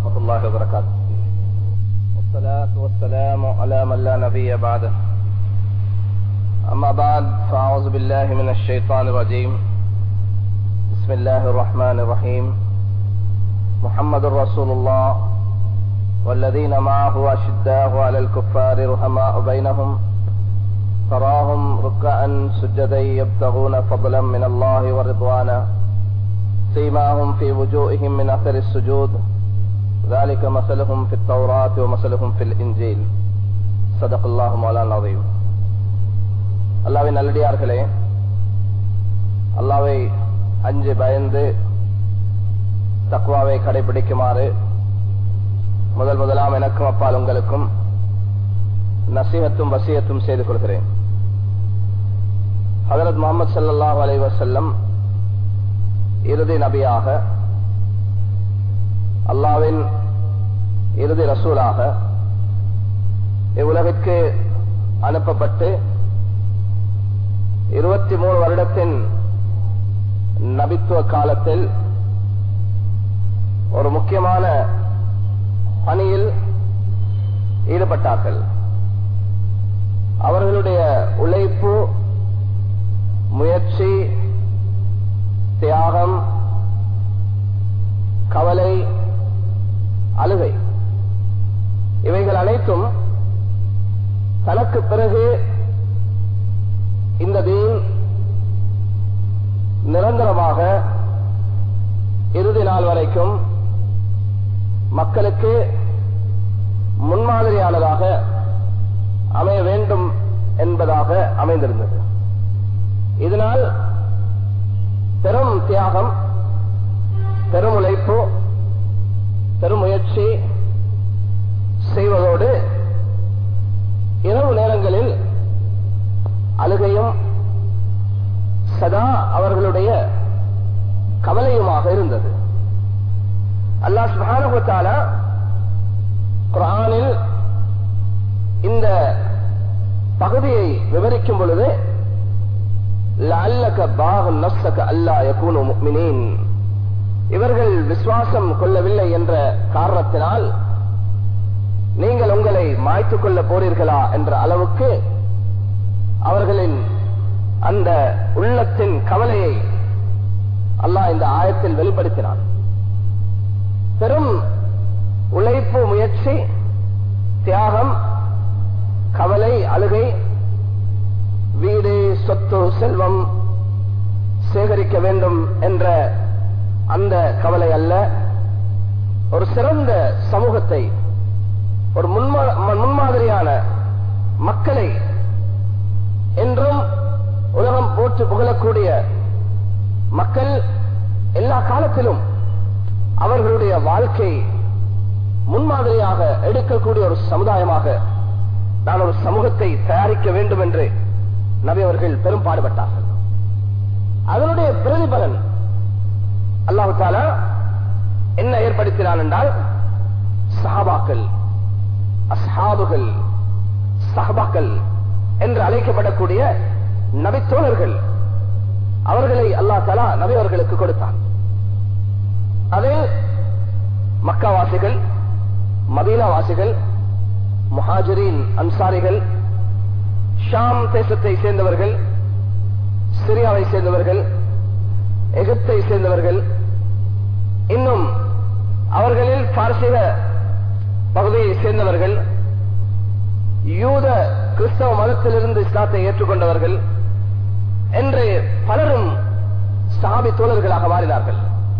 ورحمة الله وبركاته والصلاة والسلام على من لا نبي بعده أما بعد فأعوذ بالله من الشيطان الرجيم بسم الله الرحمن الرحيم محمد رسول الله والذين معه أشداء على الكفار رحماء بينهم تراهم ركعا سجدا يبتغون فضلا من الله ورضوانا سيماهم في وجوههم من أثر السجود ذلك مثلهم في التوراة ومثلهم في الإنجيل صدق الله مولانا العظيم அல்லாவின் நல்லடியார்களே அல்லாவை அஞ்சு பயந்து தக்குவாவை கடைபிடிக்குமாறு முதல் முதலாம் எனக்கும் அப்பால் உங்களுக்கும் நசீகத்தும் வசியத்தும் செய்து கொள்கிறேன் ஹதரத் முகமது சல்லாஹ் அலை வசல்லம் இறுதி நபியாக அல்லாவின் இறுதி ரசூலாக இவ்வுலகிற்கு அனுப்பப்பட்டு இருபத்தி மூணு வருடத்தின் நபித்துவ காலத்தில் ஒரு முக்கியமான பணியில் ஈடுபட்டார்கள் அவர்களுடைய உழைப்பு முயற்சி தியாகம் கவலை அழுகை இவைகள் அனைத்தும் தனக்கு பிறகு இந்த தீன் நிரந்தரமாக இறுதி நாள் வரைக்கும் மக்களுக்கு முன்மாதிரியானதாக அமைய வேண்டும் என்பதாக அமைந்திருந்தது இதனால் பெரும் தியாகம் பெரும் உழைப்பு பெரும் முயற்சி செய்வதோடு இரவு நேரங்களில் அழுகையும் சதா அவர்களுடைய கவலையுமாக இருந்தது அல்லா சுபானுபத்தால குரானில் இந்த பகுதியை விவரிக்கும் பொழுது இவர்கள் விசுவாசம் கொள்ளவில்லை என்ற காரணத்தினால் நீங்கள் உங்களை மாய்த்துக் கொள்ள போறீர்களா என்ற அளவுக்கு அவர்களின் அந்த உள்ளத்தின் கவலையை அல்லாஹ் இந்த ஆயத்தில் வெளிப்படுத்தினான் பெரும் உழைப்பு முயற்சி தியாகம் கவலை அழுகை வீடு சொத்து செல்வம் சேகரிக்க வேண்டும் என்ற அந்த கவலை அல்ல ஒரு சிறந்த சமூகத்தை ஒரு முன்மாதிரியான மக்களை என்றும் உலகம் போற்று புகழக்கூடிய மக்கள் எல்லா காலத்திலும் அவர்களுடைய வாழ்க்கை முன்மாதிரியாக எடுக்கக்கூடிய ஒரு சமுதாயமாக நான் ஒரு சமூகத்தை தயாரிக்க வேண்டும் என்று நபி அவர்கள் பெரும் பாடுபட்டார்கள் அதனுடைய பிரதிபலன் அல்லாஹு தாலா என்ன ஏற்படுத்தினான் என்றால் சஹாபாக்கள் அஸ்ஹாபுகள் சஹபாக்கள் என்று அழைக்கப்படக்கூடிய நபித்தோழர்கள் அவர்களை அல்லா தலா நபி அவர்களுக்கு கொடுத்தான் அதில் மக்காவாசிகள் மதீனாவாசிகள் முஹாஜரின் அன்சாரிகள் ஷாம் தேசத்தை சேர்ந்தவர்கள் சிரியாவை சேர்ந்தவர்கள் எகிப்தை சேர்ந்தவர்கள் இன்னும் அவர்களில் பார்சிக பகுதியை சேர்ந்தவர்கள் யூத கிறிஸ்தவ மதத்திலிருந்து இஸ்லாத்தை ஏற்றுக்கொண்டவர்கள் என்று பலரும் சாபி தோழர்களாக மாறினார்கள்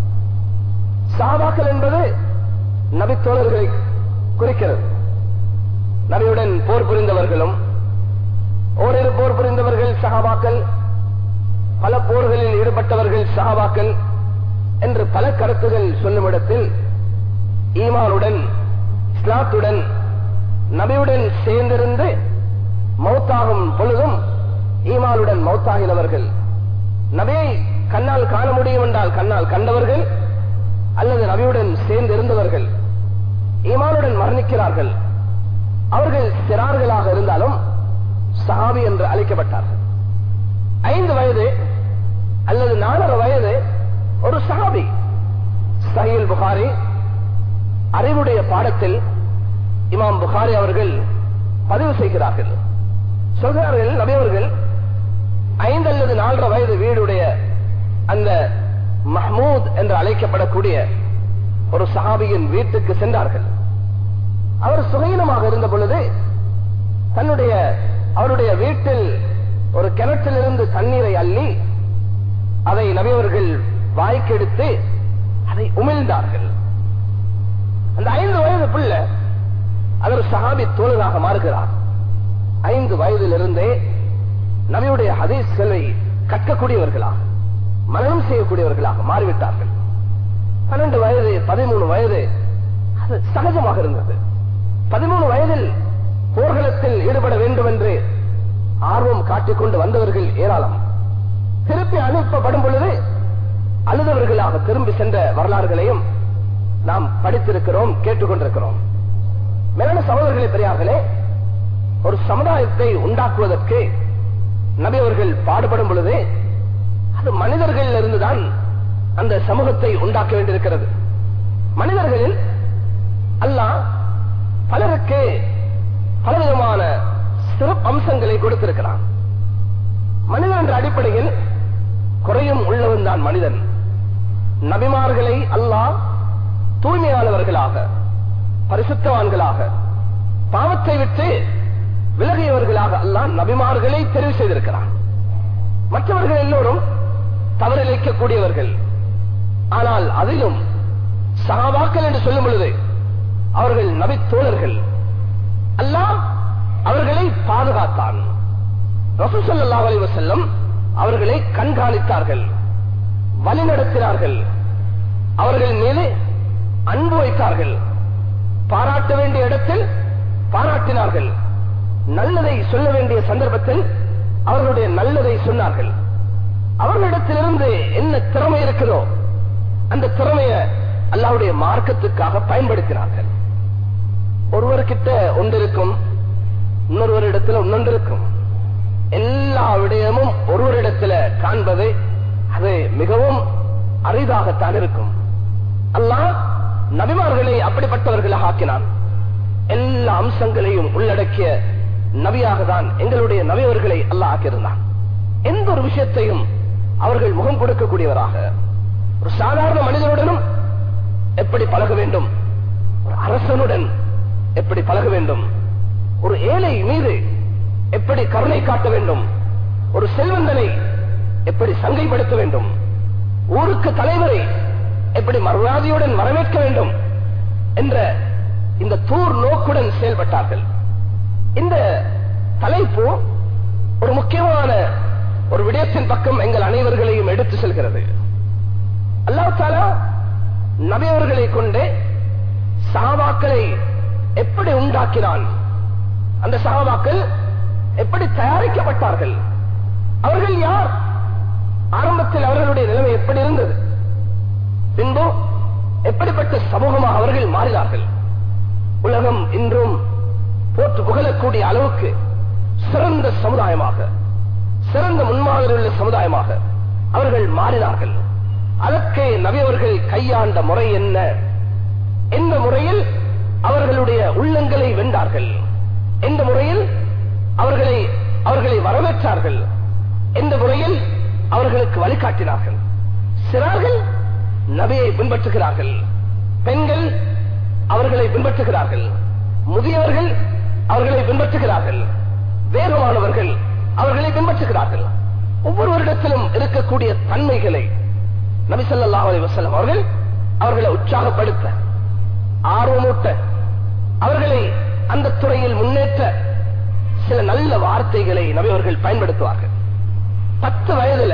சாபாக்கள் என்பது நபி தோழர்களை குறிக்கிறது நபியுடன் போர் புரிந்தவர்களும் ஓரிரு போர் புரிந்தவர்கள் சகாபாக்கள் பல போர்களில் ஈடுபட்டவர்கள் சகாபாக்கள் என்று பல கருத்துகள் சொல்லும் இடத்தில் ஈமானுடன் இஸ்லாத்துடன் நபியுடன் சேர்ந்திருந்து மௌத்தாகும் பொழுதும் ஈமானுடன் மௌத்தாகினவர்கள் நபியை கண்ணால் காண முடியும் என்றால் கண்ணால் கண்டவர்கள் அல்லது நபியுடன் சேர்ந்து இருந்தவர்கள் ஈமானுடன் மரணிக்கிறார்கள் அவர்கள் சிறார்களாக இருந்தாலும் சஹாபி என்று அழைக்கப்பட்டார்கள் ஐந்து வயது அல்லது நாலரை வயது ஒரு சஹாபி சஹீல் புகாரி அறிவுடைய பாடத்தில் இமாம் புகாரி அவர்கள் பதிவு செய்கிறார்கள் சொல்கிறார்கள் நபி அவர்கள் ஐந்து அல்லது நாலரை வயது வீடுடைய அந்த மஹமூத் என்று அழைக்கப்படக்கூடிய ஒரு சஹாபியின் வீட்டுக்கு சென்றார்கள் அவர் சுகையினமாக இருந்த பொழுது தன்னுடைய அவருடைய வீட்டில் ஒரு கிணற்றிலிருந்து தண்ணீரை அள்ளி அதை நபியவர்கள் வாய்க்கெடுத்து அதை உமிழ்ந்தார்கள் அந்த ஐந்து வயது பிள்ளை அவர் சஹாபி தோழராக மாறுகிறார் ஐந்து வயதிலிருந்தே நபியுடைய ஹதீஸ்களை கற்கக்கூடியவர்களாக மரணம் செய்யக்கூடியவர்களாக மாறிவிட்டார்கள் பன்னெண்டு வயது பதிமூணு வயது அது சகஜமாக இருந்தது பதிமூணு வயதில் போர்களத்தில் ஈடுபட வேண்டும் என்று ஆர்வம் காட்டிக்கொண்டு வந்தவர்கள் ஏராளம் திருப்பி அனுப்பப்படும் பொழுது அழுதவர்களாக திரும்பி சென்ற வரலாறுகளையும் நாம் படித்திருக்கிறோம் கேட்டுக்கொண்டிருக்கிறோம் மேலான சகோதரர்களே பெரியார்களே ஒரு சமுதாயத்தை உண்டாக்குவதற்கு நபி அவர்கள் பாடுபடும் பொழுது அது மனிதர்களில் இருந்துதான் அந்த சமூகத்தை உண்டாக்க வேண்டியிருக்கிறது மனிதர்களில் அல்லாஹ் பலருக்கு பலவிதமான சிறப்பு அம்சங்களை கொடுத்திருக்கிறான் மனிதன் என்ற அடிப்படையில் குறையும் உள்ளவன் தான் மனிதன் நபிமார்களை அல்லாஹ் தூய்மையானவர்களாக பரிசுத்தவான்களாக பாவத்தை விட்டு விலகியவர்களாக அல்லாஹ் நபிமார்களை தெரிவு செய்திருக்கிறான் மற்றவர்கள் எல்லோரும் தவறிழைக்கக்கூடியவர்கள் ஆனால் அதிலும் சகாபாக்கள் என்று சொல்லும் பொழுது அவர்கள் நபி தோழர்கள் அல்லாஹ் அவர்களை பாதுகாத்தான் ரசூசல்லா அலைவ செல்லம் அவர்களை கண்காணித்தார்கள் வழிநடத்தினார்கள் அவர்கள் மீது அன்பு வைத்தார்கள் பாராட்ட வேண்டிய இடத்தில் பாராட்டினார்கள் நல்லதை சொல்ல வேண்டிய சந்தர்ப்பத்தில் அவர்களுடைய நல்லதை சொன்னார்கள் அவர்களிடத்திலிருந்து என்ன திறமை இருக்கிறதோ அந்த திறமைய அல்லாவுடைய மார்க்கத்துக்காக பயன்படுத்தினார்கள் ஒருவர்கிட்ட ஒன்று இருக்கும் இன்னொருவரிடத்துல இன்னொன்று இருக்கும் எல்லா விடயமும் ஒருவரிடத்துல காண்பது அது மிகவும் அரிதாகத்தான் இருக்கும் அல்லாஹ் நபிமார்களை அப்படிப்பட்டவர்களாக ஆக்கினான் எல்லா அம்சங்களையும் உள்ளடக்கிய நபியாக தான் எங்களுடைய நபியவர்களை அல்லாஹ் ஆக்கியிருந்தான் எந்த ஒரு விஷயத்தையும் அவர்கள் முகம் கொடுக்கக்கூடியவராக ஒரு சாதாரண மனிதனுடனும் எப்படி பழக வேண்டும் ஒரு அரசனுடன் எப்படி பழக வேண்டும் ஒரு ஏழை மீது எப்படி கருணை காட்ட வேண்டும் ஒரு செல்வந்தனை எப்படி சங்கைப்படுத்த வேண்டும் ஊருக்கு தலைவரை எப்படி மரியாதையுடன் வரவேற்க வேண்டும் என்ற இந்த தூர் நோக்குடன் செயல்பட்டார்கள் இந்த தலைப்பு ஒரு முக்கியமான ஒரு விடயத்தின் பக்கம் எங்கள் அனைவர்களையும் எடுத்து செல்கிறது அல்லாஹாலா நபியவர்களை கொண்டு சாபாக்களை எப்படி உண்டாக்கினான் அந்த சாபாக்கள் எப்படி தயாரிக்கப்பட்டார்கள் அவர்கள் யார் ஆரம்பத்தில் அவர்களுடைய நிலைமை எப்படி இருந்தது பின்பு எப்படிப்பட்ட சமூகமாக அவர்கள் மாறினார்கள் உலகம் இன்றும் போற்று புகழக்கூடிய அளவுக்கு சிறந்த சமுதாயமாக சிறந்த முன்மாதிரி உள்ள சமுதாயமாக அவர்கள் மாறினார்கள் அதற்கு நபியவர்கள் கையாண்ட முறை என்ன எந்த முறையில் அவர்களுடைய உள்ளங்களை வென்றார்கள் எந்த முறையில் அவர்களை அவர்களை வரவேற்றார்கள் எந்த முறையில் அவர்களுக்கு வழிகாட்டினார்கள் சிறார்கள் நபியை பின்பற்றுகிறார்கள் பெண்கள் அவர்களை பின்பற்றுகிறார்கள் முதியவர்கள் அவர்களை பின்பற்றுகிறார்கள் வேகமானவர்கள் அவர்களை பின்பற்றுகிறார்கள் ஒவ்வொருவரிடத்திலும் இருக்கக்கூடிய தன்மைகளை நபிசல்லா அலி வசல்லம் அவர்கள் அவர்களை உற்சாகப்படுத்த ஆர்வமூட்ட அவர்களை அந்த துறையில் முன்னேற்ற சில நல்ல வார்த்தைகளை நபி அவர்கள் பயன்படுத்துவார்கள் பத்து வயதுல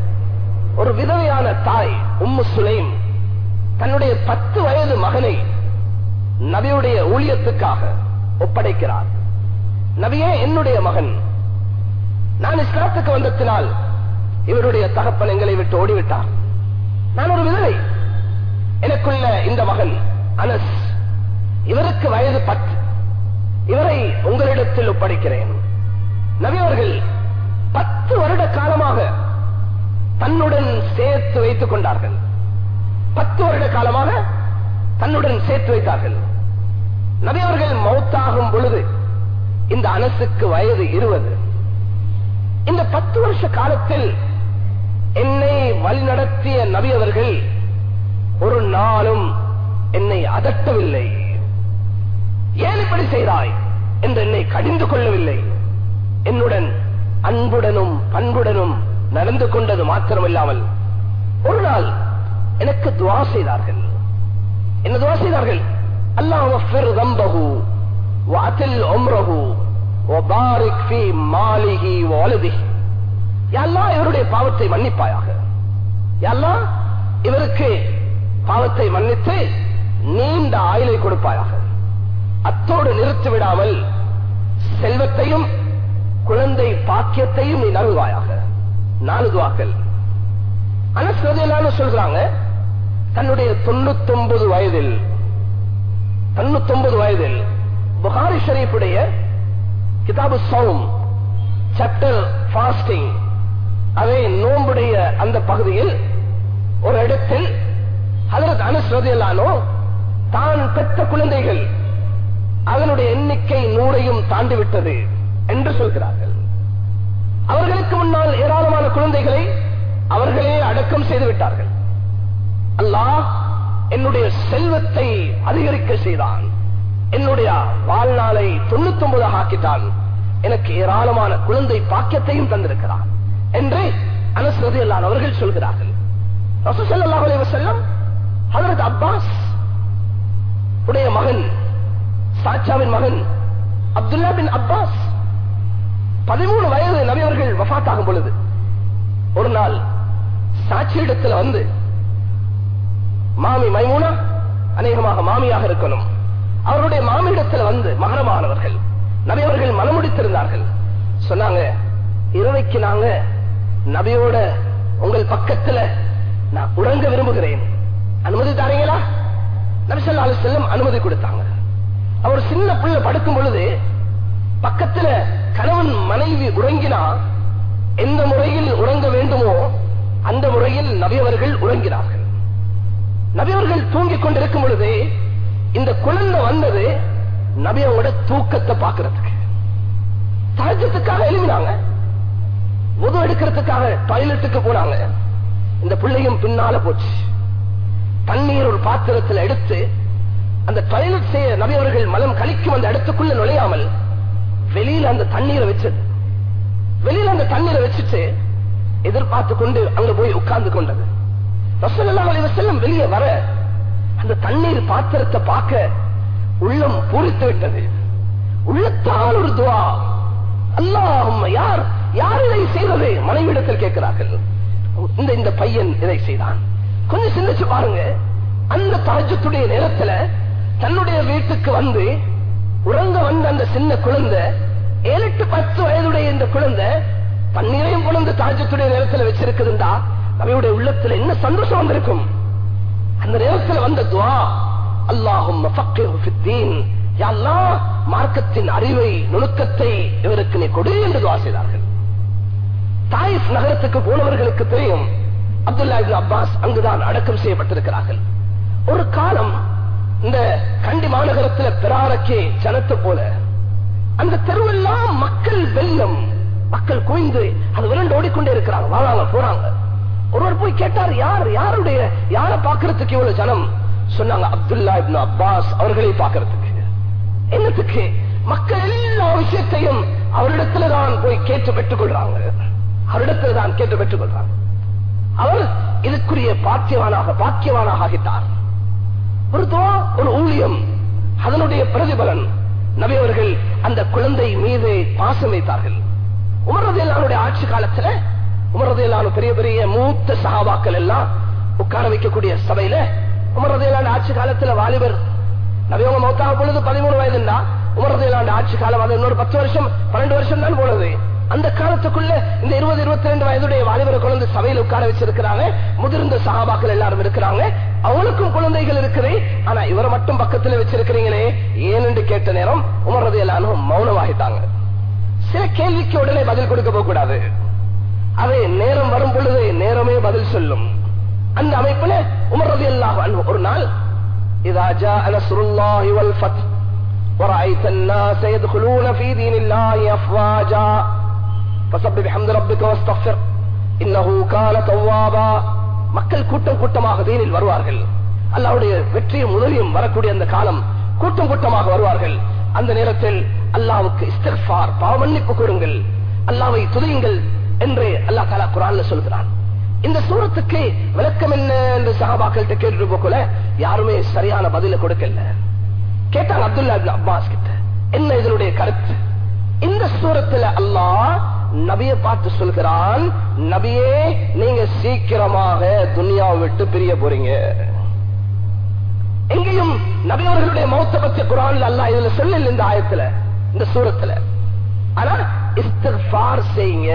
ஒரு விதவையான தாய் உம்மு சுலைம் தன்னுடைய பத்து வயது மகனை நபியுடைய ஊழியத்துக்காக ஒப்படைக்கிறார் நபியே என்னுடைய மகன் நான் இஸ்லாத்துக்கு வந்தத்தினால் இவருடைய தகப்பன் எங்களை விட்டு ஓடிவிட்டார் நான் ஒரு விதவை எனக்குள்ள இந்த மகன் அனஸ் இவருக்கு வயது பத்து இவரை உங்களிடத்தில் ஒப்படைக்கிறேன் நபி அவர்கள் பத்து வருட காலமாக தன்னுடன் சேர்த்து வைத்துக் கொண்டார்கள் பத்து வருட காலமாக தன்னுடன் சேர்த்து சேர்த்து வைத்தார்கள் நபி அவர்கள் மௌத்தாகும் பொழுது இந்த அனசுக்கு வயது இருபது இந்த பத்து வருஷ காலத்தில் என்னை வழிநடத்திய நபி அவர்கள் ஒரு நாளும் என்னை அதட்டவில்லை ஏன் இப்படி செய்தாய் என்று என்னை கடிந்து கொள்ளவில்லை என்னுடன் அன்புடனும் பண்புடனும் நடந்து கொண்டது மாத்திரமில்லாமல் ஒரு நாள் எனக்கு துவா செய்தார்கள் என்ன துவா செய்தார்கள் அல்லாஹ் வஃபிர் தம்பஹு வஅதில் உம்ரஹு வபாரிக் ஃபீ மாலிஹி வவலதிஹி யா அல்லாஹ் இவருடைய பாவத்தை மன்னிப்பாயாக யா அல்லாஹ் இவருக்கு பாவத்தை மன்னித்து நீண்ட ஆயுளை கொடுப்பாயாக அத்தோடு நிறுத்தி விடாமல் செல்வத்தையும் குழந்தை பாக்கியத்தையும் நீ நல்வாயாக நாலு துவாக்கள் அனஸ்ரதியலான்னு சொல்றாங்க தன்னுடைய தொண்ணூத்தி ஒன்பது வயதில் தொண்ணூத்தி ஒன்பது வயதில் புகாரி ஷரீஃபுடைய கிதாபு சௌம் சாப்டர் பாஸ்டிங் அதை நோம்புடைய அந்த பகுதியில் ஒரு இடத்தில் ஹலரத் அனுஸ்ரதியலானோ தான் பெற்ற குழந்தைகள் அதனுடைய எண்ணிக்கை நூறையும் தாண்டிவிட்டது என்று சொல்கிறார்கள் அவர்களுக்கு முன்னால் ஏராளமான குழந்தைகளை அவர்களே அடக்கம் செய்து விட்டார்கள் அல்லாஹ் என்னுடைய செல்வத்தை அதிகரிக்க செய்தான் என்னுடைய வாழ்நாளை தொண்ணூத்தி ஒன்பதாக ஆக்கிட்டான் எனக்கு ஏராளமான குழந்தை பாக்கியத்தையும் தந்திருக்கிறான் என்று அனஸ்ரதி அல்லான் அவர்கள் சொல்கிறார்கள் ரசூசல்லாஹ் அலைஹி வஸல்லம் ஹஜரத் அப்பாஸ் உடைய மகன் சாச்சாவின் மகன் அப்துல்லா பின் அப்பாஸ் பதிமூணு வயது நபி அவர்கள் வஃபாத்தாகும் பொழுது ஒரு நாள் சாட்சியிடத்தில் வந்து மாமி மைமூனா அநேகமாக மாமியாக இருக்கணும் அவருடைய மாமியிடத்தில் வந்து மகரமானவர்கள் நபி அவர்கள் மனமுடித்திருந்தார்கள் சொன்னாங்க இரவைக்கு நாங்க நபியோட உங்கள் பக்கத்துல நான் உறங்க விரும்புகிறேன் அனுமதி தாரீங்களா நபிசல்லா செல்லம் அனுமதி கொடுத்தாங்க அவர் சின்ன பிள்ளை படுக்கும் பொழுது பக்கத்துல கணவன் மனைவி உறங்கினா எந்த முறையில் உறங்க வேண்டுமோ அந்த முறையில் நபியவர்கள் உறங்கினார்கள் நபியவர்கள் தூங்கிக் கொண்டிருக்கும் பொழுது இந்த குழந்தை வந்தது நபியோட தூக்கத்தை பாக்குறதுக்கு தகஜத்துக்காக எழுதினாங்க உதவு எடுக்கிறதுக்காக டாய்லெட்டுக்கு போனாங்க இந்த பிள்ளையும் பின்னால போச்சு தண்ணீர் ஒரு பாத்திரத்தில் எடுத்து அந்த டாய்லெட் செய்ய நபியவர்கள் மலம் கழிக்கும் அந்த இடத்துக்குள்ள நுழையாமல் வெளியில அந்த தண்ணீரை வச்சது வெளியில அந்த தண்ணீரை வச்சுட்டு எதிர்பார்த்து கொண்டு அங்க போய் உட்கார்ந்து கொண்டது ரசூலுல்லாஹி அலைஹி வஸல்லம் வெளியே வர அந்த தண்ணீர் பாத்திரத்தை பார்க்க உள்ளம் பூரித்து விட்டது உள்ளத்தால் ஒரு துவா அல்லாஹும் யார் யார் இதை செய்தது மனைவிடத்தில் கேட்கிறார்கள் இந்த இந்த பையன் இதை செய்தான் கொஞ்சம் சிந்திச்சு பாருங்க அந்த தரஜத்துடைய நேரத்துல தன்னுடைய வீட்டுக்கு வந்து உறங்க வந்த அந்த சின்ன குழந்தை ஏழு எட்டு பத்து வயதுடைய இந்த குழந்தை தண்ணீரையும் கொண்டு தாஜத்துடைய நேரத்துல வச்சிருக்குதுண்டா அவையுடைய உள்ளத்துல என்ன சந்தோஷம் வந்திருக்கும் அந்த நேரத்துல வந்த துவா அல்லாஹும் மார்க்கத்தின் அறிவை நுணுக்கத்தை இவருக்கு நீ கொடு என்று துவா செய்தார்கள் தாயிஃப் நகரத்துக்கு போனவர்களுக்கு தெரியும் அப்துல்லா இப்னு அப்பாஸ் அங்குதான் அடக்கம் செய்யப்பட்டிருக்கிறார்கள் ஒரு காலம் இந்த கண்டி மாநகரத்துல பிராரக்கே ஜனத்தை போல அந்த தெருவெல்லாம் மக்கள் வெள்ளம் மக்கள் குவிந்து அது விரண்டு ஓடிக்கொண்டே இருக்கிறாங்க வாழாங்க போறாங்க ஒருவர் போய் கேட்டார் யார் யாருடைய யாரை பாக்குறதுக்கு இவ்வளவு ஜனம் சொன்னாங்க அப்துல்லா இப்னு அப்பாஸ் அவர்களை பாக்குறதுக்கு என்னத்துக்கு மக்கள் எல்லா விஷயத்தையும் அவரிடத்துல தான் போய் கேட்டு பெற்றுக் கொள்றாங்க அவரிடத்துல தான் கேட்டு பெற்றுக் கொள்றாங்க அவர் இதுக்குரிய பாக்கியவானாக பாக்கியவானாக ஆகிட்டார் ஒரு துவா ஒரு ஊழியம் அதனுடைய பிரதிபலன் நபி அவர்கள் அந்த குழந்தை மீது பாசம் வைத்தார்கள் உமரதையிலானுடைய ஆட்சி காலத்துல உமரதையிலான பெரிய பெரிய மூத்த சகாபாக்கள் எல்லாம் உட்கார வைக்கக்கூடிய சபையில உமரதையிலான ஆட்சி காலத்துல வாலிபர் நபியவங்க மௌத்தாக பொழுது பதிமூணு வயதுன்னா உமரதையிலான ஆட்சி காலம் அது இன்னொரு பத்து வருஷம் பன்னெண்டு வருஷம் தான் போனது அந்த காலத்துக்குள்ள இந்த இருபது இருபத்தி ரெண்டு வயதுடைய வாலிபரை குழந்தை சபையில் உட்கார வச்சிருக்கிறாங்க முதிர்ந்த சகாபாக்கள் எல்லாரும் இருக்கிறாங்க அவளுக்கும் குழந்தைகள் இருக்குது ஆனா இவரை மட்டும் பக்கத்துல வச்சிருக்கிறீங்களே ஏனென்று கேட்ட நேரம் உமரது எல்லாரும் மௌனமாகிட்டாங்க சில கேள்விக்கு உடனே பதில் கொடுக்க போக கூடாது அதை நேரம் வரும் பொழுது நேரமே பதில் சொல்லும் அந்த அமைப்புல உமரது எல்லாம் ஒரு நாள் إذا جاء نصر الله والفتح ورأيت الناس يدخلون في دين الله أفواجا فسبح بحمد ربك واستغفر إنه كان توابا மக்கள் கூட்டம் கூட்டமாக தீனில் வருவார்கள் அல்லாவுடைய வெற்றியும் உதவியும் வரக்கூடிய அந்த காலம் கூட்டம் கூட்டமாக வருவார்கள் அந்த நேரத்தில் அல்லாவுக்கு இஸ்திஃபார் பாவமன்னிப்பு கொடுங்கள் அல்லாவை துதியுங்கள் என்று அல்லாஹ் தாலா குரான்ல சொல்கிறான் இந்த சூரத்துக்கு விளக்கம் என்ன என்று சகாபாக்கள்கிட்ட கேட்டு போக்கல யாருமே சரியான பதில கொடுக்கல கேட்டாங்க அப்துல்லா இப்னு அப்பாஸ் கிட்ட என்ன இதனுடைய கருத்து இந்த சூரத்துல அல்லாஹ் நபிய பார்த்து சொல்கிறான் நபியே நீங்க சீக்கிரமாக துனியாவை விட்டு பிரிய போறீங்க எங்கேயும் நபியவர்களுடைய மௌத்த பத்தி குரான்ல அல்லாஹ் இதுல சொல்லல இந்த ஆயத்துல இந்த சூரத்துல ஆனா இஸ்திஃபார் செய்யுங்க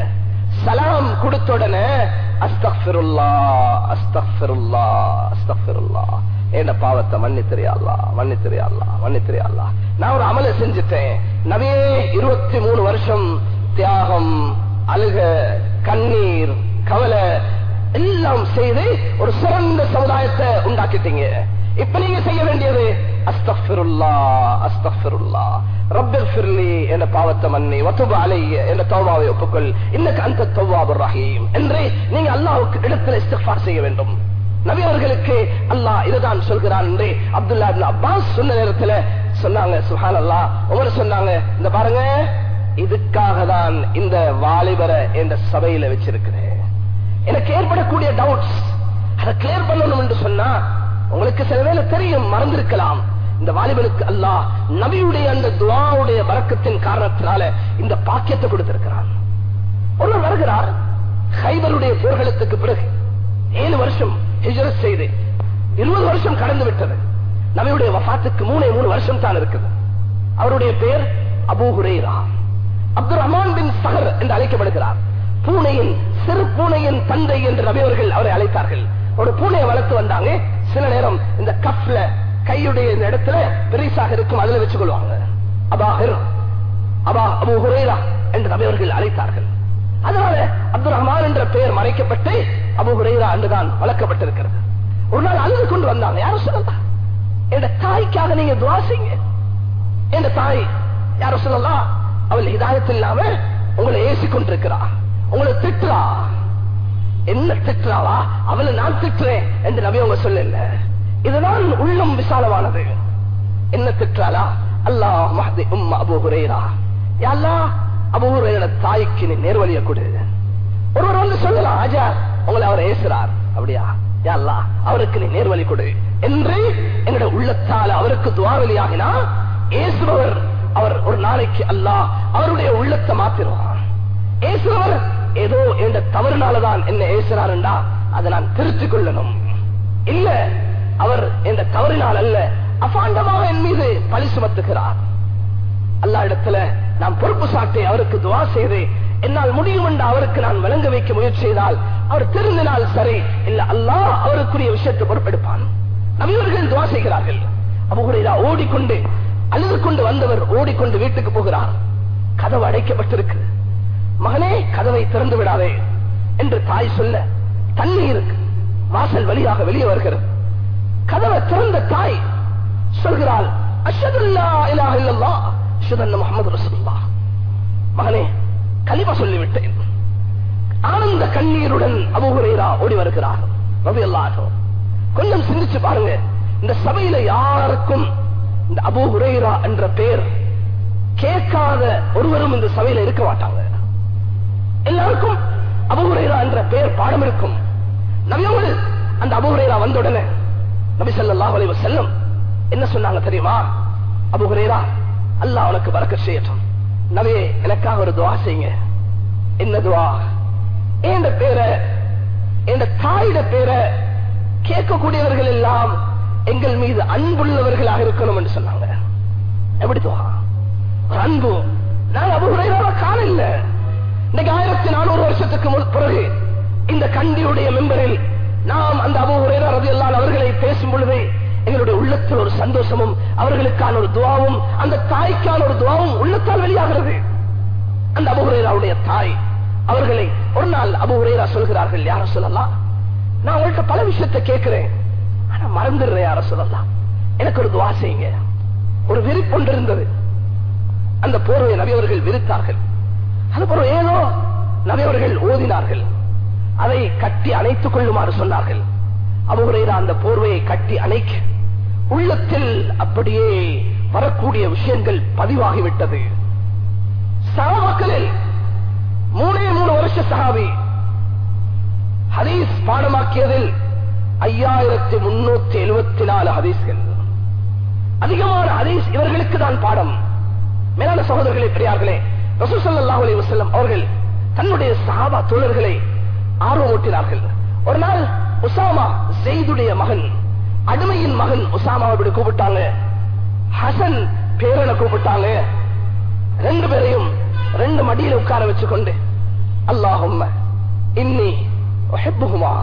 சலாம் கொடுத்த உடனே அஸ்தக்ஃபிருல்லா அஸ்தக்ஃபிருல்லா அஸ்தக்ஃபிருல்லா என் பாவத்தை மன்னித்திரியாள்லா மன்னித்திரியாள்லா மன்னித்திரியாள்லா நான் ஒரு அமலை செஞ்சுட்டேன் நபியே இருபத்தி மூணு வருஷம் தியாகம் அழுக கண்ணீர் கவலை எல்லாம் செய்து ஒரு சிறந்த சமுதாயத்தை உண்டாக்கிட்டீங்க இப்ப நீங்க செய்ய வேண்டியது அஸ்தக்ஃபிருல்லா அஸ்தக்ஃபிருல்லா ரப்பிர் ஃபிர்லி என்ற பாவத்தை மன்னி வத்துப அலைய என்ற தௌபாவை ஒப்புக்கொள் இன்னக்கு அந்த தௌவாபுர் ரஹீம் என்று நீங்க அல்லாஹ்வுக்கு இடத்துல இஸ்திக்ஃபார் செய்ய வேண்டும் நபி அவர்களுக்கு அல்லாஹ் இதுதான் சொல்கிறான் என்று அப்துல்லா இப்னு அப்பாஸ் சொன்ன நேரத்துல சொன்னாங்க சுஹான் அல்லாஹ் உமர் சொன்னாங்க இந்த பாருங்க இதுக்காக தான் இந்த வாலிபரை என்ற சபையில வச்சிருக்கிறேன் எனக்கு ஏற்படக்கூடிய டவுட்ஸ் அதை கிளியர் பண்ணணும் என்று சொன்னா உங்களுக்கு சில வேலை தெரியும் மறந்திருக்கலாம் இந்த வாலிபனுக்கு அல்லாஹ் நபியுடைய அந்த துவாவுடைய வரக்கத்தின் காரணத்தினால இந்த பாக்கியத்தை கொடுத்திருக்கிறான் ஒருவர் வருகிறார் ஹைபருடைய போர்களுக்கு பிறகு ஏழு வருஷம் ஹிஜரத் செய்து இருபது வருஷம் கடந்து விட்டது நபியுடைய வஃபாத்துக்கு மூணே மூணு வருஷம் தான் இருக்குது அவருடைய பேர் Abu Hurairah Abdul Rahman bin Sakhr என்று அழைக்கப்படுகிறார் பூனையின் சிறு பூனையின் தந்தை என்று நபி அவர்கள் அவரை அழைத்தார்கள் ஒரு பூனையை வளர்த்து வந்தாங்க சில நேரம் இந்த கப்ல கையுடைய இந்த இடத்துல பெரிசாக இருக்கும் அதுல வச்சுக் கொள்வாங்க அபாஹிர் அபா அபு ஹுரேரா என்று நபி அவர்கள் அழைத்தார்கள் அதனால அப்துல் ரஹ்மான் என்ற பெயர் மறைக்கப்பட்டு அபு ஹுரேரா என்றுதான் வளர்க்கப்பட்டிருக்கிறது ஒரு நாள் அழுது கொண்டு வந்தாங்க யாரும் சொல்லலாம் என் தாய்க்காக நீங்க துவா செய்யுங்க என் தாய் யாரும் சொல்லலாம் அவள் இதாயத்தில் இல்லாம உங்களை ஏசி கொண்டிருக்கிறா உங்களை திட்டுறா என்ன திட்டுறாவா அவளை நான் திட்டுறேன் என்று நபி அவங்க சொல்லல இதுதான் உள்ளம் விசாலமானது என்ன திட்டுறாளா அல்லாஹ் மஹதி உம்மா அபு ஹுரேரா யாழ்லா அபு ஹுரேரோட தாய்க்கு நீ நேர்வழிய கொடு ஒருவர் வந்து சொல்லலாம் ஆஜா உங்களை அவர் ஏசுறார் அப்படியா யாழ்லா அவருக்கு நீ நேர்வழி கொடு என்று எங்களுடைய உள்ளத்தால் அவருக்கு துவாவலியாகினா ஏசுபவர் அவர் ஒரு நாளைக்கு அல்லாஹ் அவருடைய உள்ளத்தை மாத்திருவார் ஏசுபவர் ஏதோ என்ற தவறுனாலதான் என்ன ஏசுறாருண்டா அதை நான் திருத்திக் கொள்ளணும் இல்ல அவர் என்ற தவறினால் அல்ல அபாண்டமாக என் மீது பழி சுமத்துகிறார் அல்லா இடத்துல நான் பொறுப்பு சாட்டி அவருக்கு துவா செய்து என்னால் முடியும் என்று அவருக்கு நான் விளங்க வைக்க முயற்சி செய்தால் அவர் திருந்தினால் சரி இல்ல அல்லாஹ் அவருக்குரிய விஷயத்தை பொறுப்பெடுப்பான் நபியவர்கள் துவா செய்கிறார்கள் அபுகுரையா ஓடிக்கொண்டு அழுது கொண்டு வந்தவர் ஓடிக்கொண்டு வீட்டுக்கு போகிறார் கதவு அடைக்கப்பட்டிருக்கு மகனே கதவை திறந்து விடாதே என்று தாய் சொல்ல தண்ணி இருக்கு வாசல் வழியாக வெளியே வருகிறது கதவை திறந்த தாய் சொல்கிறாள் அஷதுல்லா இலாஹ இல்லல்லாஹ் அஷ்ஹது முஹம்மது ரசூலுல்லாஹ் மகனே கலிமா சொல்லிவிட்டேன் ஆனந்த கண்ணீருடன் அபூஹுரைரா ஓடி வருகிறார் ரலியல்லாஹு கொஞ்சம் சிந்திச்சு பாருங்க இந்த சபையில யாருக்கும் இந்த அபூஹுரைரா என்ற பெயர் கேட்காத ஒருவரும் இந்த சபையில இருக்க மாட்டாங்க எல்லாருக்கும் அபுஹுரைரா என்ற பெயர் பாடம் இருக்கும் நபியோடு அந்த அபுஹுரைரா வந்த உடனே நபி ஸல்லல்லாஹு அலைஹி வஸல்லம் என்ன சொன்னாங்க தெரியுமா அபுஹுரைரா அல்லாஹ் உனக்கு பரக்கத் செய்யட்டும் நபியே எனக்காக ஒரு துவா செய்யுங்க என்ன துவா என்ற பேரை என்ற தாயிட பேரை கேட்கக்கூடியவர்கள் எல்லாம் எங்கள் மீது அன்புள்ளவர்களாக இருக்கணும் என்று சொன்னாங்க எப்படி துவா ஒரு அன்பு நான் அபுஹுரைராவை காணல இன்னைக்கு ஆயிரத்தி நானூறு வருஷத்துக்கு முன் பிறகு இந்த கண்டியுடைய மெம்பரில் நாம் அந்த அபுஹுரைரா ரதியல்லாஹு அவர்களை பேசும் பொழுது எங்களுடைய உள்ளத்தில் ஒரு சந்தோஷமும் அவர்களுக்கான ஒரு துவாவும் அந்த தாய்க்கான ஒரு துவாவும் உள்ளத்தால் வெளியாகிறது அந்த அபுஹுரைராவுடைய தாய் அவர்களை ஒரு நாள் அபுஹுரைரா சொல்கிறார்கள் யார சொல்லலாம் நான் உங்கள்கிட்ட பல விஷயத்தை கேட்கிறேன் ஆனா மறந்துடுறேன் யார சொல்லலாம் எனக்கு ஒரு துவா செய்யுங்க ஒரு விரிப்பொன்று இருந்தது அந்த போர்வை நபியவர்கள் விரித்தார்கள் அதுபோல ஏதோ நபியவர்கள் ஓதினார்கள் அதை கட்டி அணைத்துக் கொள்ளுமாறு சொன்னார்கள் அபுகுரைரா அந்த போர்வையை கட்டி அணைக்க உள்ளத்தில் அப்படியே வரக்கூடிய விஷயங்கள் பதிவாகிவிட்டது சகாபாக்களில் மூணே மூணு வருஷ சகாபி ஹதீஸ் பாடமாக்கியதில் ஐயாயிரத்தி முன்னூத்தி எழுபத்தி நாலு ஹதீஸ்கள் அதிகமான ஹதீஸ் இவர்களுக்கு தான் பாடம் மேலான சகோதரர்களே பெரியார்களே ரசூசல்லாஹ் அலி வசல்லம் அவர்கள் தன்னுடைய சஹாபா தோழர்களை ஆர்வமூட்டினார்கள் ஒரு நாள் உசாமா ஜெய்துடைய மகன் அடிமையின் மகன் உசாமாவை இப்படி கூப்பிட்டாங்க ஹசன் பேரனை கூப்பிட்டாங்க ரெண்டு பேரையும் ரெண்டு மடியில உட்கார வச்சு கொண்டு அல்லாஹும் இன்னி அஹிப்புகுமா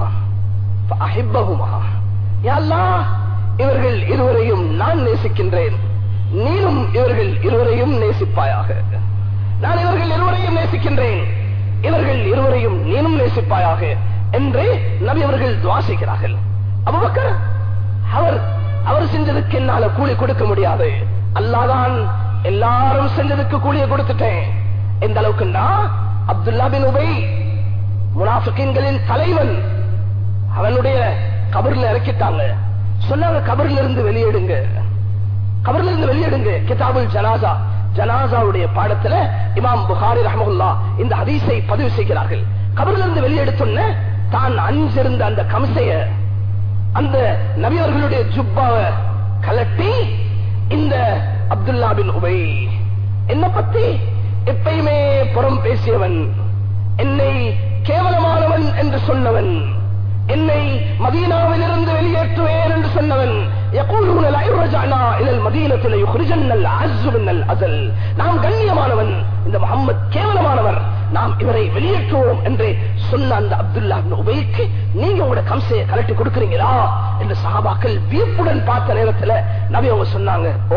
அஹிப்பகுமா அல்லாஹ் இவர்கள் இருவரையும் நான் நேசிக்கின்றேன் நீனும் இவர்கள் இருவரையும் நேசிப்பாயாக நான் இவர்கள் இருவரையும் நேசிக்கின்றேன் இவர்கள் இருவரையும் நீனும் நேசிப்பாயாக என்று நபி அவர்கள் துவாசிக்கிறார்கள் அபுபக்கர் அவர் அவர் செஞ்சதுக்கு என்னால கூலி கொடுக்க முடியாது அல்லாதான் எல்லாரும் செஞ்சதுக்கு கூலியை கொடுத்துட்டேன் எந்த அளவுக்குன்னா அப்துல்லா பின் உபை முனாஃபிக்கின்களின் தலைவன் அவனுடைய கபர்ல இறக்கிட்டாங்க சொன்னாங்க கபர்ல இருந்து வெளியேடுங்க கபர்ல இருந்து வெளியேடுங்க கிதாபுல் ஜனாசா ஜனாசாவுடைய பாடத்துல இமாம் புகாரி ரஹமுல்லா இந்த ஹதீஸை பதிவு செய்கிறார்கள் கபர்ல இருந்து வெளியெடுத்தோன்ன தான் அஞ்சிருந்த அந்த கம்சைய அந்த நபியவர்களுடைய ஜுப்பாவை கலட்டி இந்த அப்துல்லா பின் உபை என்ன பத்தி எப்பயுமே புறம் பேசியவன் என்னை கேவலமானவன் என்று சொன்னவன் என்னை மதீனாவில் இருந்து வெளியேற்றுவேன் என்று சொன்னவன் يقولون لئن رجعنا الى المدينه ليخرجن العز من الازل நாம் கண்ணியமானவன் இந்த முகம்மது கேவலமானவர் நாம் இவரை வெளியேற்றுவோம் என்று சொன்ன அந்த அப்துல்லா உபைக்கு நீங்க உங்களோட கம்சையை கலட்டி கொடுக்கிறீங்களா என்று சஹாபாக்கள் வியப்புடன் பார்த்த நேரத்துல நபி அவங்க சொன்னாங்க ஓ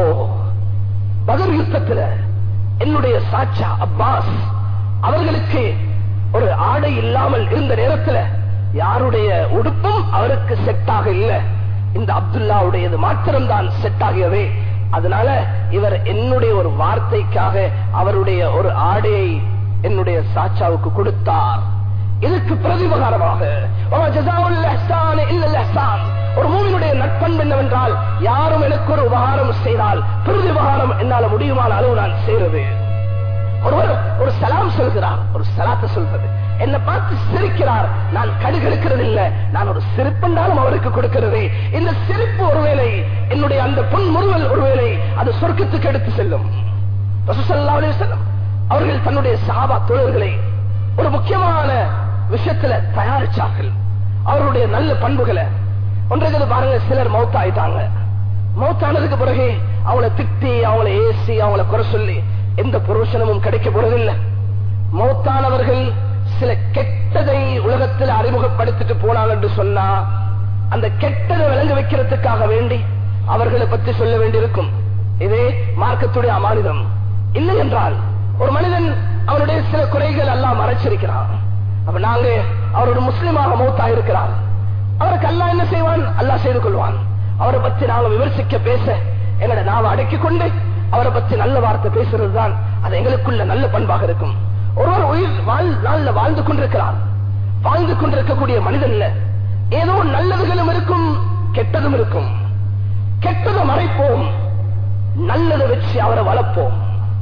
பகர் யுத்தத்துல என்னுடைய சாச்சா அப்பாஸ் அவர்களுக்கு ஒரு ஆடை இல்லாமல் இருந்த நேரத்துல யாருடைய உடுப்பும் அவருக்கு செட்டாக இல்லை இந்த அப்துல்லாவுடையது மாத்திரம்தான் செட் ஆகியவே அதனால இவர் என்னுடைய ஒரு வார்த்தைக்காக அவருடைய ஒரு ஆடையை என்னுடைய சாச்சாவுக்கு கொடுத்தார் இதுக்கு பிரதிபகாரமாக ஒரு மூவினுடைய நட்பண்பு என்னவென்றால் யாரும் எனக்கு ஒரு உபகாரம் செய்தால் பிரதி உபகாரம் என்னால முடியுமான அளவு நான் செய்வது ஒருவர் ஒரு சலாம் சொல்கிறார் ஒரு சலாத்தை சொல்றது என்னை பார்த்து சிரிக்கிறார் நான் கடுகெடுக்கிறது இல்ல நான் ஒரு சிரிப்புண்டாலும் அவருக்கு கொடுக்கிறது இந்த சிரிப்பு ஒருவேளை என்னுடைய அந்த பொன்முறுவல் ஒருவேளை அது சொர்க்கத்துக்கு எடுத்து செல்லும் செல்லும் அவர்கள் தன்னுடைய சாபா தொழில்களை ஒரு முக்கியமான விஷயத்துல தயாரிச்சார்கள் அவருடைய நல்ல பண்புகளை ஒன்றைக்கு பாருங்க சிலர் மௌத்தாயிட்டாங்க மௌத்தானதுக்கு பிறகு அவளை திட்டி அவளை ஏசி அவளை குறை சொல்லி எந்த புரோஷனமும் கிடைக்க போறதில்லை மௌத்தானவர்கள் சில கெட்டதை உலகத்தில் அறிமுகப்படுத்திட்டு போனாங்க என்று சொன்னா அந்த கெட்டதை விளங்க வைக்கிறதுக்காக வேண்டி அவர்களை பற்றி சொல்ல வேண்டியிருக்கும் இதே மார்க்கத்துடைய அமானிதம் இல்லை என்றால் ஒரு மனிதன் அவனுடைய சில குறைகள் எல்லாம் மறைச்சிருக்கிறான் அப்ப நாங்க அவர் ஒரு முஸ்லிமாக மௌத்தா இருக்கிறார் அவருக்கு அல்லா என்ன செய்வான் அல்லா செய்து கொள்வான் அவரை பற்றி நாங்க விமர்சிக்க பேச எங்களை நாம அடக்கிக் கொண்டு அவரை பற்றி நல்ல வார்த்தை பேசுறது தான் அது எங்களுக்குள்ள நல்ல பண்பாக இருக்கும் ஒருவர் உயிர் வாழ் வாழ்ந்து கொண்டிருக்கிறார் வாழ்ந்து கொண்டிருக்கக்கூடிய மனிதன்ல ஏதோ நல்லதுகளும் இருக்கும் கெட்டதும் இருக்கும் கெட்டதை மறைப்போம் நல்லதை வச்சு அவரை வளர்ப்போம்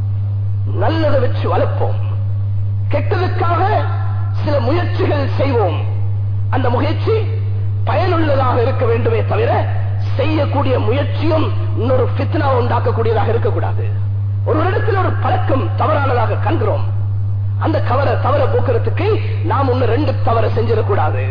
நல்லதை வச்சு வளர்ப்போம் கெட்டதுக்காக சில முயற்சிகள் செய்வோம் அந்த முயற்சி பயனுள்ளதாக இருக்க வேண்டுமே தவிர செய்யக்கூடிய முயற்சியும் இன்னொரு பித்னா உண்டாக்கக்கூடியதாக இருக்கக்கூடாது ஒரு இடத்தில் ஒரு பழக்கம் தவறானதாக கண்கிறோம் அந்த கவரை தவற போக்குறதுக்கு நாம் ஒண்ணு ரெண்டு தவற செஞ்சிடக்கூடாது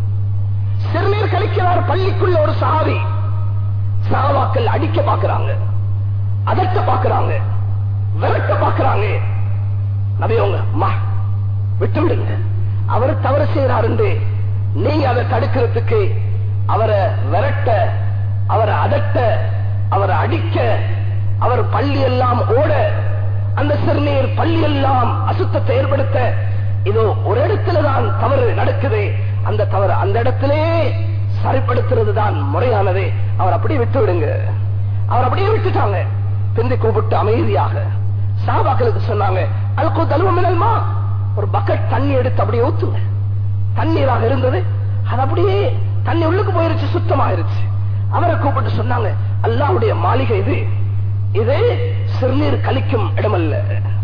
சிறுநீர் கழிக்கிறார் பள்ளிக்குள்ள ஒரு சாவி சாவாக்கள் அடிக்க பாக்குறாங்க அதட்ட பாக்குறாங்க விரட்ட பாக்குறாங்க நபியவங்க மா விட்டு விடுங்க அவர் தவறு செய்யறாரு நீங்க அதை தடுக்கிறதுக்கு அவரை விரட்ட அவரை அதட்ட அவரை அடிக்க அவர் பள்ளி எல்லாம் ஓட அந்த சிறுநீர் பள்ளி எல்லாம் அசுத்தத்தை ஏற்படுத்த இதோ ஒரு இடத்துல தான் தவறு நடக்குது அந்த தவறு அந்த இடத்திலே சரிப்படுத்துறது தான் முறையானது அவர் அப்படி விட்டு விடுங்க அவர் அப்படியே விட்டுட்டாங்க பிந்தி கூப்பிட்டு அமைதியாக சாபாக்களுக்கு சொன்னாங்க அல்கோ தலுவமினல்மா ஒரு பக்கெட் தண்ணி எடுத்து அப்படியே ஊத்துங்க தண்ணீராக இருந்தது அது அப்படியே தண்ணி உள்ளுக்கு போயிருச்சு சுத்தமாயிருச்சு அவரை கூப்பிட்டு சொன்னாங்க அல்லாவுடைய மாளிகை இது இது சிறுநீர் கழிக்கும் இடமல்ல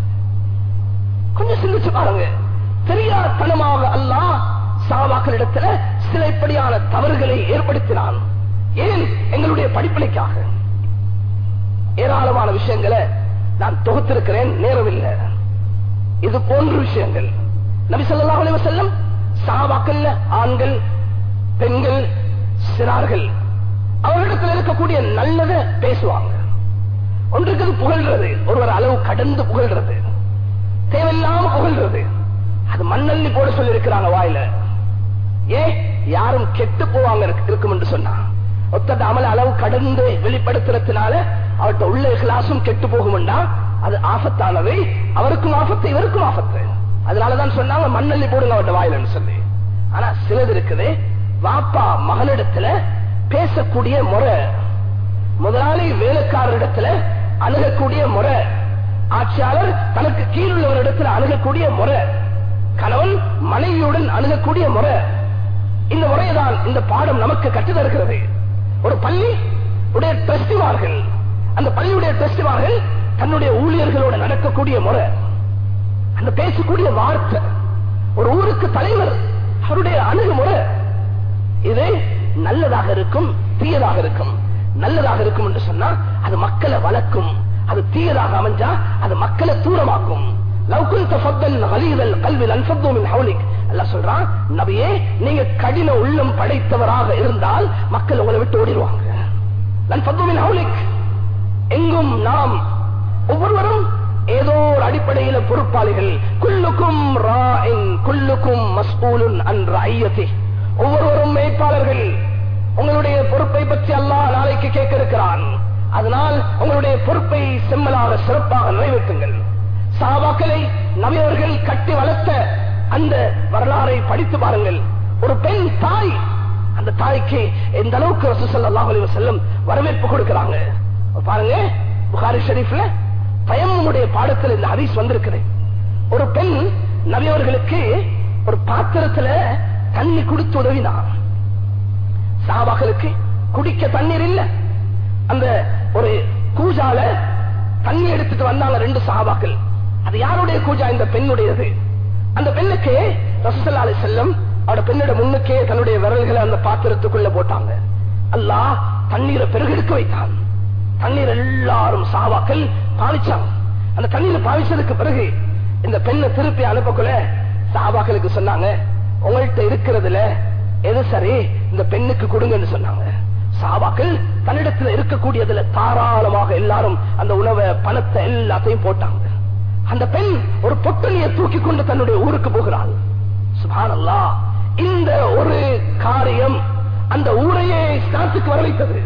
கொஞ்சம் சிந்திச்சு பாருங்க தெரியாதனமாக அல்லாஹ் சாபாக்களிடத்துல சில இப்படியான தவறுகளை ஏற்படுத்தினான் ஏன் எங்களுடைய படிப்பினைக்காக ஏராளமான விஷயங்களை நான் தொகுத்திருக்கிறேன் நேரம் இல்லை இது போன்ற விஷயங்கள் நபி ஸல்லல்லாஹு அலைஹி வஸல்லம் சஹாபாக்கள்ல ஆண்கள் பெண்கள் சிறார்கள் அவர்களிடத்தில் இருக்கக்கூடிய நல்லத பேசுவாங்க ஒன்றுக்கு அது புகழ்றது ஒருவர் அளவு கடந்து புகழ்றது தேவையில்லாம புகழ்றது அது மண்ணள்ளி போட சொல்லி இருக்கிறாங்க வாயில ஏ யாரும் கெட்டு போவாங்க இருக்கு- இருக்கும் என்று சொன்னா ஒத்தட அமல அளவு கடந்து வெளிப்படுத்துறதுனால அவர்கிட்ட உள்ள கிளாஸும் கெட்டு போகும்டா அது ஆபத்தானது அவருக்கும் ஆபத்து இவருக்கும் ஆபத்து அதனாலதான் சொன்னாங்க மண்ணள்ளி போடுங்க அவர்கிட்ட வாயிலன்னு சொல்லி ஆனா சிலது இருக்குது வாப்பா மகனிடத்துல பேசக்கூடிய முறை முதலாளி வேலைக்காரரிடத்துல அணுகக்கூடிய முறை ஆட்சியாளர் தனக்கு கீழுள்ளவரிடத்தில் அணுகக்கூடிய முறை கணவன் மனைவியுடன் அணுகக்கூடிய முறை இந்த முறையைதான் இந்த பாடம் நமக்கு கற்றுத் தருகிறது ஒரு பள்ளி உடைய டிரஸ்டிமார்கள் அந்த பள்ளியுடைய டிரஸ்டிமார்கள் தன்னுடைய ஊழியர்களோடு நடக்கக்கூடிய முறை அந்த பேசக்கூடிய வார்த்தை ஒரு ஊருக்கு தலைவர் அவருடைய அணுகுமுறை இது நல்லதாக இருக்கும் தீயதாக இருக்கும் நல்லதாக இருக்கும் என்று சொன்னா அது மக்களை வளர்க்கும் அது தீயதாக அமைஞ்சா அது மக்களை தூரமாக்கும் லவ் குன்த ஃபத்தன் கலீதல் கல்வில் அன்ஃபத்து மின் ஹவுலிக் அல்லாஹ் சொல்றான் நபியே நீங்க கடின உள்ளம் படைத்தவராக இருந்தால் மக்கள் உங்களை விட்டு ஓடிடுவாங்க லன்ஃபத்து மின் ஹவுலிக் எங்கும் நாம் ஒவ்வொருவரும் ஏதோ ஒரு அடிப்படையில பொறுப்பாளிகள் குல்லுக்கும் ராஇன் குல்லுக்கும் மஸ்ஊலுன் அன் ரஐயத்தி ஒவ்வொருவரும் மேய்ப்பாளர்கள் உங்களுடைய பொறுப்பை பற்றி அல்லாஹ் நாளைக்கு கேட்க இருக்கிறான் அதனால் உங்களுடைய பொறுப்பை செம்மலாக சிறப்பாக நிறைவேற்றுங்கள் சாபாக்களை நபியவர்கள் கட்டி வளர்த்த அந்த வரலாறை படித்து பாருங்கள் ஒரு பெண் தாய் அந்த தாய்க்கு எந்த அளவுக்கு ரசூசல்லாஹு அலைஹி வஸல்லம் வரவேற்பு கொடுக்கிறாங்க பாருங்க புகாரி ஷரீஃப்ல பயமுடைய பாடத்தில் இந்த ஹதீஸ் வந்திருக்குது ஒரு பெண் நபியவர்களுக்கு ஒரு பாத்திரத்துல தண்ணி கொடுத்து உதவினான் சாபாக்களுக்கு குடிக்க தண்ணீர் இல்ல அந்த ஒரு கூஜால தண்ணி எடுத்துட்டு வந்தாங்க ரெண்டு சாபாக்கள் அது யாருடைய கூஜா இந்த பெண்ணுடையது அந்த பெண்ணுக்கு ரசூசல்லா அலைஹி செல்லம் அவட பெண்ணோட முன்னுக்கே தன்னுடைய விரல்களை அந்த பாத்திரத்துக்குள்ள போட்டாங்க அல்லாஹ் தண்ணீரை பெருகெடுக்க வைத்தான் தண்ணீர் எல்லாரும் சாவாக்கள் பாவிச்சாங்க அந்த தண்ணீரை பாவிச்சதுக்கு பிறகு இந்த பெண்ணை திருப்பி அனுப்பக்குள்ள சாபாக்களுக்கு சொன்னாங்க உங்கள்கிட்ட இருக்கிறதுல எது சரி இந்த பெண்ணுக்கு கொடுங்கன்னு சொன்னாங்க சாபாக்கள் தன்னிடத்துல இருக்கக்கூடியதுல தாராளமாக எல்லாரும் அந்த உணவை பணத்தை எல்லாத்தையும் போட்டாங்க அந்த பெண் ஒரு பொட்டலியை தூக்கி கொண்டு தன்னுடைய ஊருக்கு போகிறாள் சுபானல்லா இந்த ஒரு காரியம் அந்த ஊரையே ஸ்டாத்துக்கு வரவைத்தது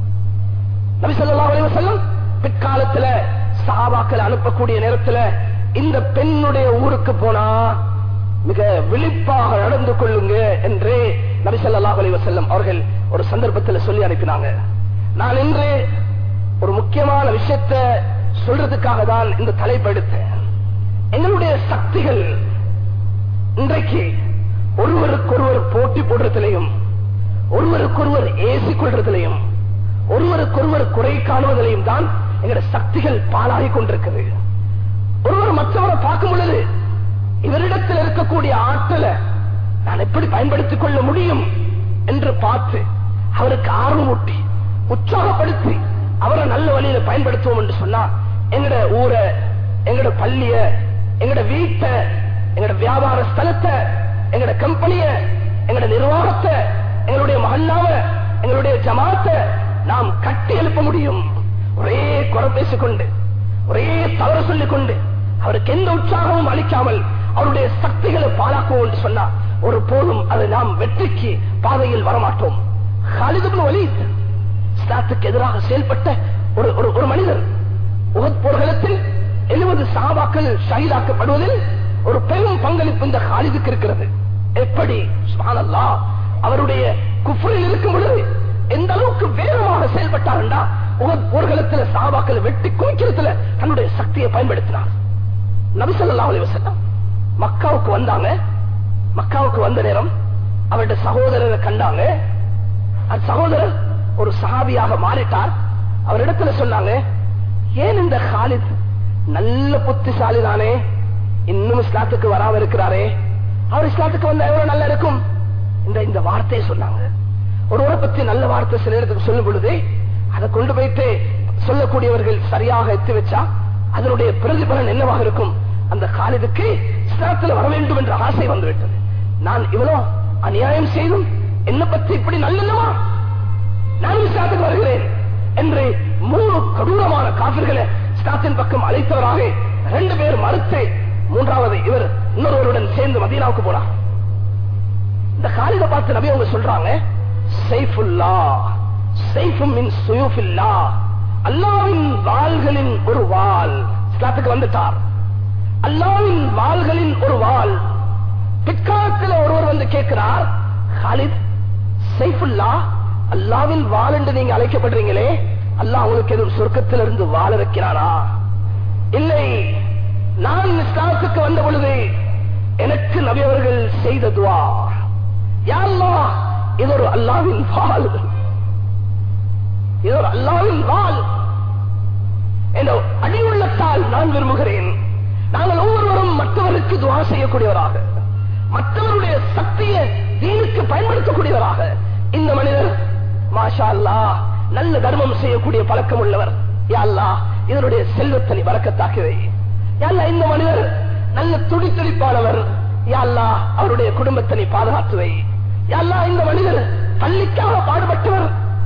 நபி ஸல்லல்லாஹு அலைஹி வஸல்லம் பிற்காலத்துல சஹாபாக்கள் அனுப்பக்கூடிய நேரத்துல இந்த பெண்ணுடைய ஊருக்கு போனா மிக விழிப்பாக நடந்து கொள்ளுங்க என்று நபி ஸல்லல்லாஹு அலைஹி வஸல்லம் அவர்கள் ஒரு சந்தர்ப்பத்தில் சொல்லி அனுப்பினாங்க நான் இன்று ஒரு முக்கியமான விஷயத்தை சொல்றதுக்காக தான் இந்த தலைப்பு எடுத்தேன் எங்களுடைய சக்திகள் இன்றைக்கு ஒருவருக்கொருவர் போட்டி போடுறதிலையும் ஒருவருக்கொருவர் ஏசி கொள்றதிலையும் ஒருவருக்கொருவர் குறை காணுவதிலையும் தான் எங்களுடைய சக்திகள் பாழாகி கொண்டிருக்குது ஒருவர் மற்றவரை பார்க்கும் பொழுது இவரிடத்தில் இருக்கக்கூடிய ஆற்றலை நான் எப்படி பயன்படுத்திக் கொள்ள முடியும் என்று பார்த்து அவருக்கு ஆர்வமூட்டி உற்சாகப்படுத்தி அவரை நல்ல வழியில பயன்படுத்துவோம் என்று சொன்னா எங்கட ஊரை எங்கட பள்ளிய எங்கட வீட்டை எங்கட வியாபார ஸ்தலத்தை எங்கட கம்பெனிய எங்கட நிர்வாகத்தை எங்களுடைய மகல்லாவ எங்களுடைய ஜமாத்தை நாம் கட்டி எழுப்ப முடியும் ஒரே குறை பேசிக்கொண்டு ஒரே தவறு சொல்லிக் கொண்டு அவருக்கு எந்த உற்சாகமும் அளிக்காமல் அவருடைய சக்திகளை பாழாக்குவோம் என்று சொன்னா ஒரு போதும் அதை நாம் வெற்றிக்கு பாதையில் வரமாட்டோம் ஹாலிதுபின் வலீத் இஸ்லாத்துக்கு எதிராக செயல்பட்ட ஒரு ஒரு- ஒரு மனிதர் உகத் போர்களத்தில் எழுபது சாபாக்கள் ஷஹீதாக்கப்படுவதில் ஒரு பெரும் பங்களிப்பு இந்த ஹாலிதுக்கு இருக்கிறது எப்படி சுப்ஹானல்லாஹ் அவருடைய குஃப்ரில் இருக்கும் பொழுது எந்த அளவுக்கு வேகமாக செயல்பட்டார்டா ஊர்களத்துல சாபாக்களை வெட்டி குவிக்கிறதுல தன்னுடைய சக்தியை பயன்படுத்தினார் நபிசல்லா அலி வசல்லம் மக்காவுக்கு வந்தாங்க மக்காவுக்கு வந்த நேரம் அவருடைய சகோதரரை கண்டாங்க அந்த சகோதரர் ஒரு சஹாபியாக மாறிட்டார் அவரிடத்துல சொன்னாங்க ஏன் இந்த ஹாலித் நல்ல புத்திசாலி தானே இன்னும் இஸ்லாத்துக்கு வராம இருக்கிறாரே அவர் இஸ்லாத்துக்கு வந்தா எவ்வளவு நல்லா இருக்கும் இந்த இந்த வார்த்தையை சொன்னாங்க ஒருவரை பத்தி நல்ல வார்த்தை சில இடத்துக்கு சொல்லும் பொழுது அதை கொண்டு போயிட்டு சொல்லக்கூடியவர்கள் சரியாக எத்தி வச்சா அதனுடைய பிரதிபலன் என்னவாக இருக்கும் அந்த காலிதுக்கு இஸ்லாத்துல வர வேண்டும் என்ற ஆசை வந்துவிட்டது நான் இவ்வளவு அநியாயம் செய்தும் என்ன பத்தி இப்படி நல்லமா நான் இஸ்லாத்துக்கு வருகிறேன் என்று மூணு கொடூரமான காவிர்களை இஸ்லாத்தின் பக்கம் அழைத்தவராக ரெண்டு பேர் மறுத்து மூன்றாவது இவர் இன்னொருவருடன் சேர்ந்து மதீனாவுக்கு போனார் இந்த காலித பார்த்து நபி அவங்க சொல்றாங்க சைஃபுல்லா சைஃபும் மின் சுயூஃபில்லா அல்லாவின் வாள்களின் ஒரு வாள் இஸ்லாத்துக்கு வந்துட்டார் அல்லாவின் வாள்களின் ஒரு வாள் பிற்காலத்தில் ஒருவர் வந்து கேட்கிறார் ஹாலித் சைஃபுல்லா அல்லாவின் வாள் என்று நீங்க அழைக்கப்படுறீங்களே அல்லாஹ் உங்களுக்கு எதுவும் சொர்க்கத்திலிருந்து வாழ வைக்கிறாரா இல்லை நான் இஸ்லாத்துக்கு வந்த பொழுது எனக்கு நபி அவர்கள் செய்த துவா யா அல்லாஹ், இது ஒரு அல்லாவின் வாள் இது ஒரு அல்லாவின் வாள் என்ற அடியுள்ளத்தால் நான் விரும்புகிறேன் நாங்கள் ஒவ்வொருவரும் மற்றவருக்கு துவா செய்யக்கூடியவராக மற்றவருடைய சக்தியை தீனுக்கு பயன்படுத்தக்கூடியவராக இந்த மனிதர் மாஷா அல்லாஹ் நல்ல தர்மம் செய்யக்கூடிய பழக்கம் உள்ளவர் யா அல்லாஹ் இதனுடைய செல்வத்தை நீ வரக்கத்தாக்குவை யா அல்லாஹ் இந்த மனிதர் நல்ல துடி துடிப்பானவர் யா அல்லாஹ் அவருடைய குடும்பத்தை நீ பாதுகாத்துவை யா அல்லாஹ் இந்த மனிதர் பள்ளிக்காக பாடுபட்டவர்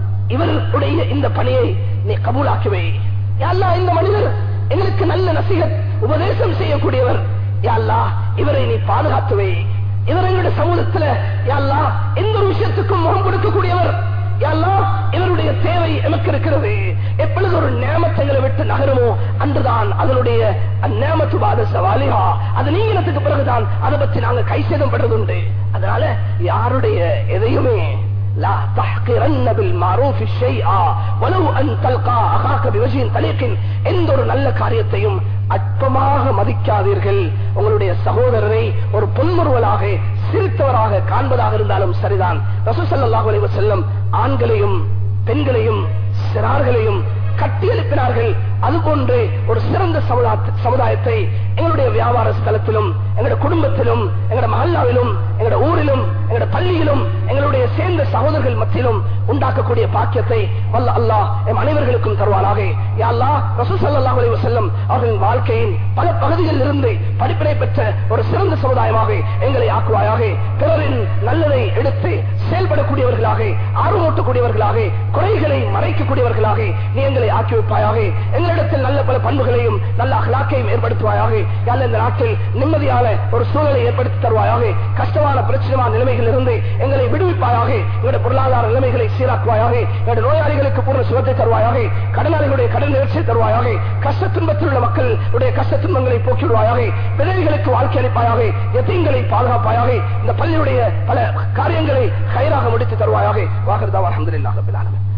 இவருடைய இந்த பணியை நீ கபூலாக்குவை யா அல்லாஹ் இந்த மனிதர் எங்களுக்கு நல்ல நசிகத் உபதேசம் செய்யக்கூடியவர் யா அல்லாஹ் இவரை நீ பாதுகாத்துவை இவர் எங்களுடைய சமூகத்துல யா அல்லாஹ் எந்த ஒரு விஷயத்துக்கும் முகம் கொடுக்கக்கூடியவர் யா அல்லாஹ் இவருடைய தேவை எமக்கு இருக்கிறது எப்பொழுது ஒரு நேமத்தைகளை விட்டு நகருமோ அன்றுதான் அதனுடைய அந்நேமத்து பாத சவாலியா அது நீங்கினத்துக்கு பிறகுதான் அதை பற்றி நாங்க கை சேதம் படுறதுண்டு அதனால யாருடைய எதையுமே لا تحقرن بالمعروف شيئا ولو ان تلقى اخاك بوجه طليق எந்த ஒரு நல்ல காரியத்தையும் அற்பமாக மதிக்காதீர்கள் உங்களுடைய சகோதரரை ஒரு பொன்முறுவலாக சிரித்தவராக காண்பதாக இருந்தாலும் சரிதான் ரசூசல்லாஹு அலைஹி வஸல்லம் ஆண்களையும் பெண்களையும் சிறார்களையும் கட்டி எழுப்பினார்கள் அதுபோன்று ஒரு சிறந்த சமுதாய- சமுதாயத்தை எங்களுடைய வியாபார ஸ்தலத்திலும் எங்களுடைய குடும்பத்திலும் எங்களுடைய மஹல்லாவிலும் எங்களுடைய ஊரிலும் எங்களுடைய பள்ளியிலும் எங்களுடைய சேர்ந்த சகோதரர்கள் மத்தியிலும் உண்டாக்கக்கூடிய பாக்கியத்தை வல்ல அல்லாஹ் எம் அனைவர்களுக்கும் தருவானாக யா அல்லாஹ் ரசூல் ஸல்லல்லாஹு அலைஹி வஸல்லம் அவர்களின் வாழ்க்கையின் பல பகுதிகளில் இருந்து படிப்பினை பெற்ற ஒரு சிறந்த சமுதாயமாக எங்களை ஆக்குவாயாக பிறரின் நல்லதை எடுத்து செயல்படக்கூடியவர்களாக ஆர்வமூட்டக்கூடியவர்களாக குறைகளை மறைக்கக்கூடியவர்களாக நீ எங்களை ஆக்கி வைப்பாயாக எங்களிடத்தில் நல்ல பல பண்புகளையும் நல்ல அகலாக்கையும் ஏற்படுத்துவாயாக யாழ் இந்த நாட்டில் நிம்மதியான ஒரு சூழலை ஏற்படுத்தி தருவாயாக கஷ்டமான பிரச்சனையான நிலைமைகள் இருந்து எங்களை விடுவிப்பாயாக எங்களுடைய பொருளாதார நிலைமைகளை சீராக்குவாயாக எங்களுடைய நோயாளிகளுக்கு பூர்ண சுகத்தை தருவாயாக கடனாளிகளுடைய கடன் நிகழ்ச்சியை தருவாயாக கஷ்ட துன்பத்தில் உள்ள மக்களுடைய கஷ்ட துன்பங்களை போக்கிவிடுவாயாக விதவைகளுக்கு வாழ்க்கை அளிப்பாயாக எத்தீங்களை பாதுகாப்பாயாக இந்த பள்ளியுடைய பல காரியங்களை கயிறாக முடித்து தருவாயாக வாகர்தா அலமதுல்லாஹ் ரபில் ஆலமீன்